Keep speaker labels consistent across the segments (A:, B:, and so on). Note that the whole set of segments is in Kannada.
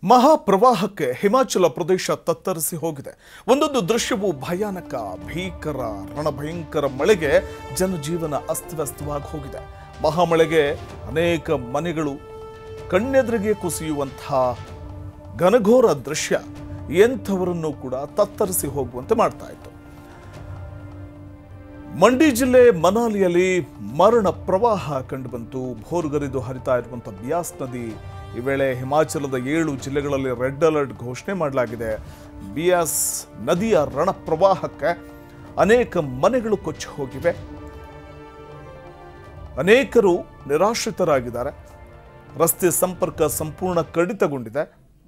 A: ಮಹಾಪ್ರವಾಹಕ್ಕೆ ಹಿಮಾಚಲ ಪ್ರದೇಶ ತತ್ತರಿಸಿ ಹೋಗಿದೆ ಒಂದೊಂದು ದೃಶ್ಯವು ಭಯಾನಕ ಭೀಕರ ರಣಭಯಂಕರ ಮಳೆಗೆ ಜನಜೀವನ ಅಸ್ತವ್ಯಸ್ತವಾಗಿ ಹೋಗಿದೆ ಮಹಾಮಳೆಗೆ ಅನೇಕ ಮನೆಗಳು ಕಣ್ಣೆದುರಿಗೆ ಕುಸಿಯುವಂತಹ ಘನಘೋರ ದೃಶ್ಯ ಎಂಥವರನ್ನು ಕೂಡ ತತ್ತರಿಸಿ ಹೋಗುವಂತೆ ಮಾಡ್ತಾ ಇತ್ತು ಮಂಡಿ ಜಿಲ್ಲೆ ಮನಾಲಿಯಲ್ಲಿ ಮರಣ ಪ್ರವಾಹ ಕಂಡುಬಂತು ಭೋರ್ಗರಿದು ಹರಿತಾ ಇರುವಂಥ ಬಿಯಾಸ್ ನದಿ ಈ ವೇಳೆ ಹಿಮಾಚಲದ ಏಳು ಜಿಲ್ಲೆಗಳಲ್ಲಿ ರೆಡ್ ಅಲರ್ಟ್ ಘೋಷಣೆ ಮಾಡಲಾಗಿದೆ ಬಿಯಾಸ್ ನದಿಯ ರಣ ಪ್ರವಾಹಕ್ಕೆ ಅನೇಕ ಮನೆಗಳು ಕೊಚ್ಚಿ ಹೋಗಿವೆ ಅನೇಕರು ನಿರಾಶ್ರಿತರಾಗಿದ್ದಾರೆ ರಸ್ತೆ ಸಂಪರ್ಕ ಸಂಪೂರ್ಣ ಕಡಿತಗೊಂಡಿದೆ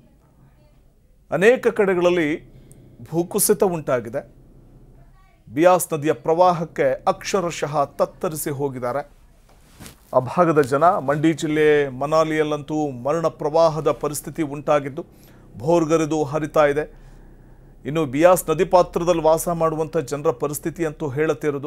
A: ಅನೇಕ ಕಡೆಗಳಲ್ಲಿ ಭೂಕುಸಿತ ಉಂಟಾಗಿದೆ ಬಿಯಾಸ್ ನದಿಯ ಪ್ರವಾಹಕ್ಕೆ ಅಕ್ಷರಶಃ ತತ್ತರಿಸಿ ಹೋಗಿದ್ದಾರೆ ಆ ಭಾಗದ ಜನ ಮಂಡಿ ಜಿಲ್ಲೆ ಮನಾಲಿಯಲ್ಲಂತೂ ಮರಣ ಪ್ರವಾಹದ ಪರಿಸ್ಥಿತಿ ಉಂಟಾಗಿದ್ದು ಭೋರ್ಗರೆದು ಹರಿತಾ ಇದೆ ಇನ್ನು ಬಿಯಾಸ್ ನದಿ ಪಾತ್ರದಲ್ಲಿ ವಾಸ ಮಾಡುವಂಥ ಜನರ ಪರಿಸ್ಥಿತಿ ಅಂತೂ ಹೇಳುತ್ತಿರೋದು